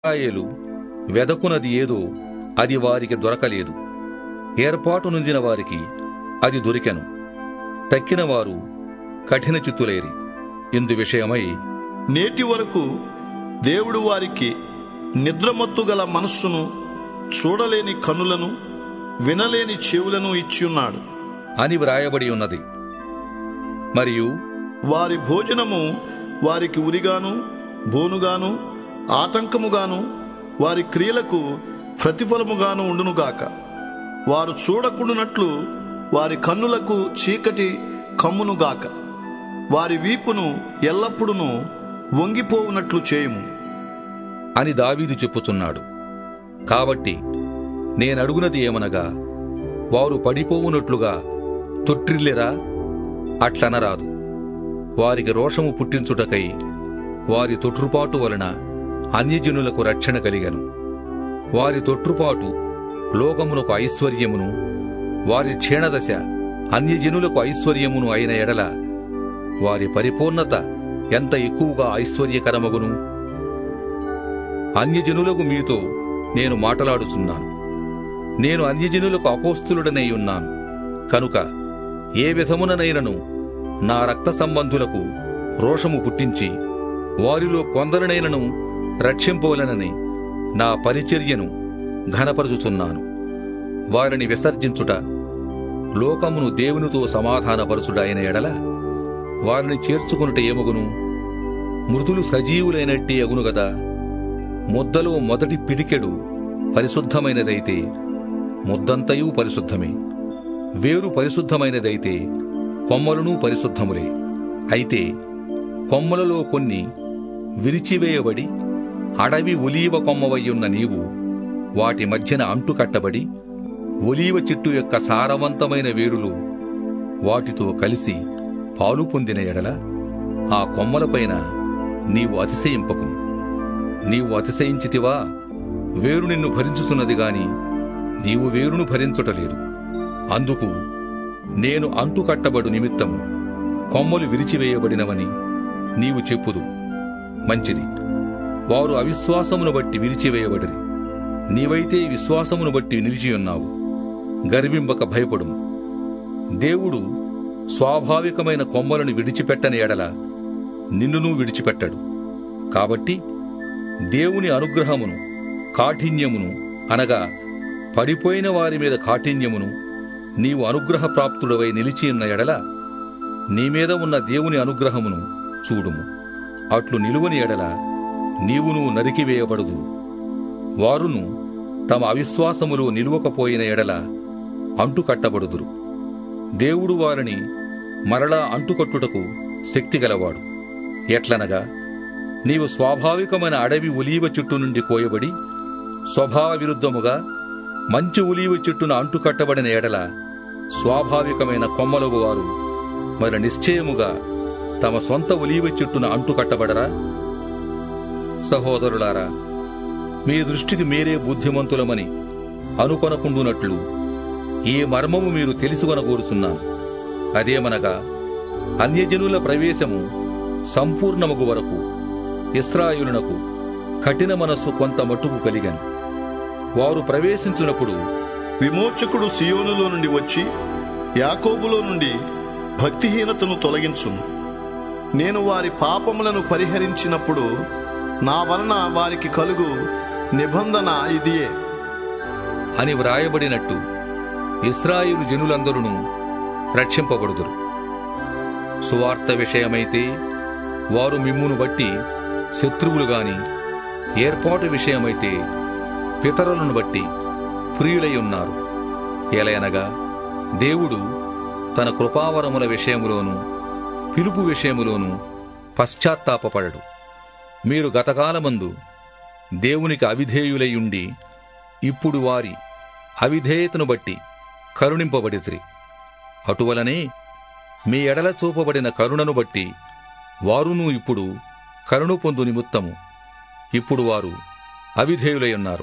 ఇశ్రాయేలు వెదకునది ఏదో అది వారికి దొరకలేదు ఏర్పాటు నొందిన వారికి అది దొరికెను తక్కిన వారు కఠిన చిత్తులేరి ఇందు విషయమై నేటి వరకు దేవుడు వారికి నిద్రమత్తు గల మనస్సును చూడలేని కనులను వినలేని చెవులను ఇచ్చియున్నాడు అని వ్రాయబడి ఉన్నది మరియు వారి భోజనము వారికి ఉరిగాను బోనుగాను ఆటంకముగాను వారి క్రియలకు ప్రతిఫలముగాను ఉండునుగాక వారు చూడకుండునట్లు వారి కన్నులకు చీకటి కమ్మునుగాక వారి వీపును ఎల్లప్పుడూ వంగిపోవునట్లు చేయుము అని దావీదు చెప్పుచున్నాడు కాబట్టి నేనడుగునది ఏమనగా వారు పడిపోవునట్లుగా తొట్టిల్లిరా అట్లనరాదు వారికి రోషము పుట్టించుటకై వారి తొట్రుపాటు వలన అన్యజనులకు రక్షణ కలిగను వారి తొట్రుపాటు లోకమునకు ఐశ్వర్యమును వారి క్షీణదశ అన్యజనులకు ఐశ్వర్యమును అయిన ఎడల వారి పరిపూర్ణత ఎంత ఎక్కువగా ఐశ్వర్యకరమగును అన్యజనులకు మీతో నేను మాటలాడుచున్నాను నేను అన్యజనులకు అపోస్తులుడనై ఉన్నాను కనుక ఏ విధముననైనను నా రక్త సంబంధులకు రోషము పుట్టించి వారిలో కొందరినైనను రక్షింపవలనని నా పరిచర్యను ఘనపరుచుచున్నాను వారిని విసర్జించుట లోకమును దేవునితో సమాధానపరచుట అయిన ఎడల వారిని చేర్చుకునుట ఏమగును మృతులు సజీవులైనట్టే అగును గదా ముద్దలో మొదటి పిడికెడు పరిశుద్ధమైనదైతే ముద్దంతయు పరిశుద్ధమే వేరు పరిశుద్ధమైనదైతే కొమ్మలను పరిశుద్ధములే అయితే కొమ్మలలో కొన్ని విరిచివేయబడి అడవి ఒలీవ కొమ్మవయ్యున్న నీవు వాటి మధ్యన అంటుకట్టబడి ఒలీవ చెట్టు యొక్క సారవంతమైన వేరులు వాటితో కలిసి పాలు పొందిన ఎడల ఆ కొమ్మలపైన నీవు అతిశయింపకు నీవు అతిశయించితివా వేరు నిన్ను భరించుచున్నది గాని నీవు వేరును భరించుటలేదు అందుకు నేను అంటుకట్టబడు నిమిత్తము కొమ్మలు విరిచివేయబడినవని నీవు చెప్పుదు మంచిది వారు అవిశ్వాసమును బట్టి విరిచివేయబడిరి నీవైతే విశ్వాసమును బట్టి నిలిచియున్నావు గర్వింపక భయపడుము దేవుడు స్వాభావికమైన కొమ్మలను విడిచిపెట్టని ఎడల నిన్నును విడిచిపెట్టడు కాబట్టి దేవుని అనుగ్రహమును కాఠిన్యమును అనగా పడిపోయిన వారి మీద కాఠిన్యమును నీవు అనుగ్రహ ప్రాప్తుడవై నిలిచియున్న ఎడల నీ మీద ఉన్న దేవుని అనుగ్రహమును చూడుము అట్లు నిలువని ఎడల నీవును నరికివేయబడదు వారును తమ అవిశ్వాసములో నిలువకపోయిన ఎడల అంటుకట్టబడుదురు దేవుడు వారిని మరలా అంటుకట్టుటకు శక్తిగలవాడు ఎట్లనగా నీవు స్వాభావికమైన అడవి ఉలీవ చెట్టు నుండి కోయబడి స్వభావ విరుద్ధముగా మంచి ఉలీవ చెట్టును అంటుకట్టబడిన ఎడల స్వాభావికమైన కొమ్మలగు వారు మరి నిశ్చయముగా తమ సొంత ఉలీవ చెట్టును అంటుకట్టబడరా సహోదరులారా మీ దృష్టికి మీరే బుద్ధిమంతులమని అనుకొనకుండునట్లు ఈ మర్మము మీరు తెలుసుకొనగోరుచున్నాను అదేమనగా అన్యజనుల ప్రవేశము సంపూర్ణమగు వరకు ఇస్రాయులునకు కఠిన మనస్సు కొంత మట్టుకు కలిగను వారు ప్రవేశించినప్పుడు విమోచకుడు సియోనులో నుండి వచ్చి యాకోబులో నుండి భక్తిహీనతను తొలగించును నేను వారి పాపములను పరిహరించినప్పుడు నా వలన వారికి కలుగు నిబంధన ఇదియే అని వ్రాయబడినట్టు ఇస్రాయిలు జనులందరూ రక్షింపబడుదురు సువార్త విషయమైతే వారు మిమ్మును బట్టి శత్రువులు గాని ఏర్పాటు విషయమైతే పితరులను బట్టి ప్రియులై ఉన్నారు ఎలయనగా దేవుడు తన కృపావరముల విషయములోను పిలుపు విషయములోను పశ్చాత్తాపపడడు మీరు గతకాలమందు దేవునికి అవిధేయులై ఉండి ఇప్పుడు వారి అవిధేయతను బట్టి కరుణింపబడితిరి అటువలనే మీ ఎడల చూపబడిన కరుణను బట్టి వారును ఇప్పుడు కరుణ పొందు నిమిత్తము ఇప్పుడు వారు అవిధేయులై ఉన్నారు